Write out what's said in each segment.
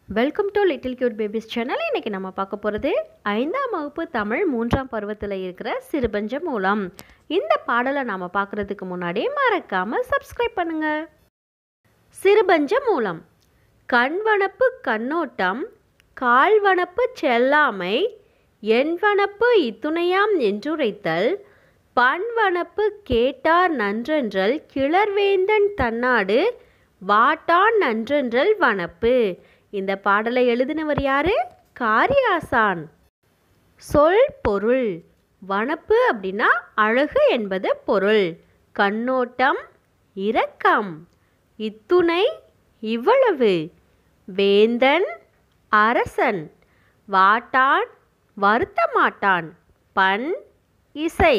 welcome to little cute babies channel இன்னைக்கு நம்ம பார்க்க போகிறது ஐந்தாம் வகுப்பு தமிழ் மூன்றாம் பருவத்தில் இருக்கிற சிறுபஞ்ச மூலம் இந்த பாடலை நாம் பார்க்குறதுக்கு முன்னாடி மறக்காமல் சப்ஸ்கிரைப் பண்ணுங்க சிறுபஞ்ச மூலம் கண்வனப்பு கண்ணோட்டம் கால்வனப்பு செல்லாமை எண்வனப்பு இத்துணையாம் என்றுரைத்தல் பண்வனப்பு கேட்டார் நன்றென்றல் கிளர்வேந்தன் தன்னாடு வாட்டான் நன்றென்றல் வனப்பு இந்த பாடலை எழுதினவர் யாரு காரியாசான் சொல் பொருள் வனப்பு அப்படின்னா அழகு என்பது பொருள் கண்ணோட்டம் இரக்கம் இத்துணை இவ்வளவு வேந்தன் அரசன் வாட்டான் வருத்த மாட்டான் பண் இசை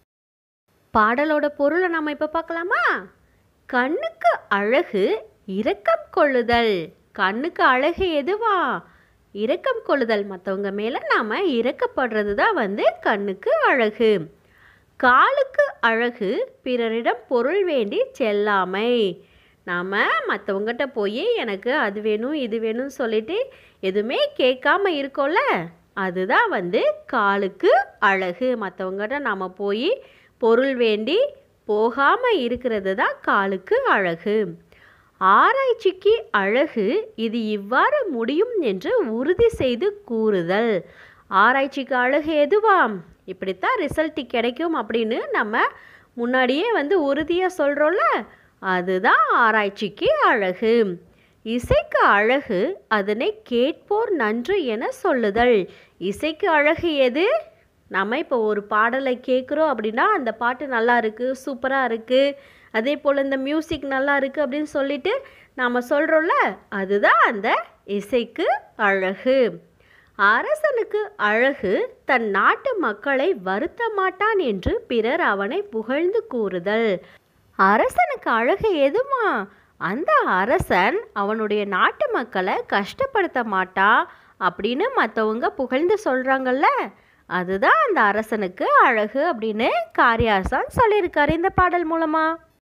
பாடலோட பொருளை நாம் இப்போ பார்க்கலாமா கண்ணுக்கு அழகு இரக்கம் கொள்ளுதல் கண்ணுக்கு அழகு எதுவா இரக்கம் கொள்ளுதல் மற்றவங்க மேலே நாம் இரக்கப்படுறது தான் வந்து கண்ணுக்கு அழகு காலுக்கு அழகு பிறரிடம் பொருள் வேண்டி செல்லாமை நாம் மற்றவங்ககிட்ட போய் எனக்கு அது வேணும் இது வேணும்னு சொல்லிட்டு எதுவுமே கேட்காம இருக்கோம்ல அதுதான் வந்து காலுக்கு அழகு மற்றவங்ககிட்ட நாம் போய் பொருள் வேண்டி போகாமல் இருக்கிறது தான் காலுக்கு அழகு ஆராய்ச்சிக்கு அழகு இது இவ்வாறு முடியும் என்று உறுதி செய்து கூறுதல் ஆராய்ச்சிக்கு அழகு எதுவாம் இப்படித்தான் ரிசல்ட் கிடைக்கும் அப்படின்னு நம்ம முன்னாடியே வந்து உறுதியாக சொல்கிறோம்ல அதுதான் ஆராய்ச்சிக்கு அழகு இசைக்கு அழகு அதனை கேட்போர் நன்று என சொல்லுதல் இசைக்கு அழகு எது நம்ம இப்போ ஒரு பாடலை கேட்குறோம் அப்படின்னா அந்த பாட்டு நல்லா இருக்குது சூப்பராக இருக்குது அதே போல் இந்த மியூசிக் நல்லா இருக்குது அப்படின்னு சொல்லிட்டு நாம் சொல்கிறோம்ல அதுதான் அந்த இசைக்கு அழகு அரசனுக்கு அழகு தன் நாட்டு மக்களை வருத்த மாட்டான் என்று பிறர் அவனை புகழ்ந்து கூறுதல் அரசனுக்கு அழகு எதுமா அந்த அரசன் அவனுடைய நாட்டு மக்களை கஷ்டப்படுத்த மாட்டான் அப்படின்னு மற்றவங்க புகழ்ந்து சொல்கிறாங்கல்ல அதுதான் அந்த அரசனுக்கு அழகு அப்படின்னு காரியாசான் சொல்லியிருக்காரு இந்த பாடல் மூலமா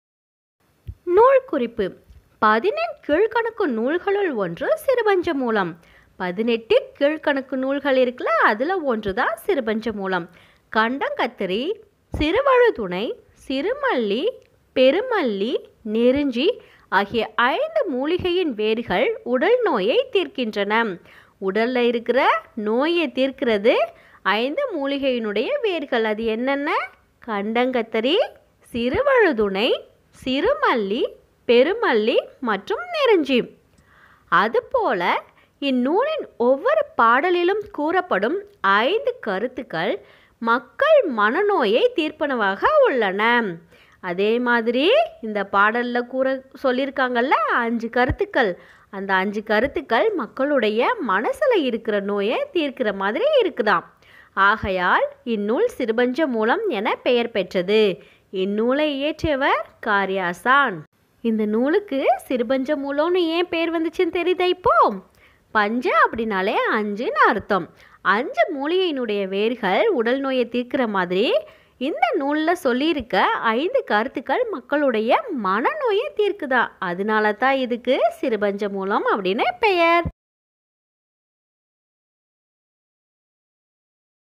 நூல் குறிப்பு பதினெண் கீழ்கணக்கு நூல்களுள் ஒன்று சிறுபஞ்ச மூலம் பதினெட்டு கீழ்கணக்கு நூல்கள் இருக்குல்ல அதில் ஒன்று தான் சிறுபஞ்ச மூலம் கண்டங்கத்திரி சிறுவழுதுணை சிறுமல்லி பெருமல்லி நெருஞ்சி ஆகிய ஐந்து மூலிகையின் வேர்கள் உடல் நோயை தீர்க்கின்றன உடலில் இருக்கிற நோயை தீர்க்கிறது ஐந்து மூலிகையினுடைய வேர்கள் அது என்னென்ன கண்டங்கத்தரி சிறுவழுதுணை சிறுமல்லி பெருமல்லி மற்றும் நெருஞ்சி அதுபோல இந்நூலின் ஒவ்வொரு பாடலிலும் கூறப்படும் ஐந்து கருத்துக்கள் மக்கள் மனநோயை தீர்ப்பனவாக உள்ளன அதே மாதிரி இந்த பாடலில் கூற சொல்லியிருக்காங்கல்ல அஞ்சு கருத்துக்கள் அந்த அஞ்சு கருத்துக்கள் மக்களுடைய மனசில் இருக்கிற நோயை தீர்க்கிற மாதிரி இருக்குதாம் ஆகையால் இந்நூல் சிறுபஞ்ச மூலம் என பெயர் பெற்றது இந்நூலை இயற்றியவர் காரியாசான் இந்த நூலுக்கு சிறுபஞ்ச மூலம்னு ஏன் பேர் வந்துச்சுன்னு தெரியுதா இப்போ பஞ்ச அப்படின்னாலே அஞ்சுன்னு அர்த்தம் அஞ்சு மூலிகையினுடைய வேர்கள் உடல் நோயை தீர்க்கிற மாதிரி இந்த நூலில் சொல்லியிருக்க ஐந்து கருத்துக்கள் மக்களுடைய மனநோயை தீர்க்குதா அதனால தான் இதுக்கு சிறுபஞ்ச மூலம் அப்படின்னு பெயர்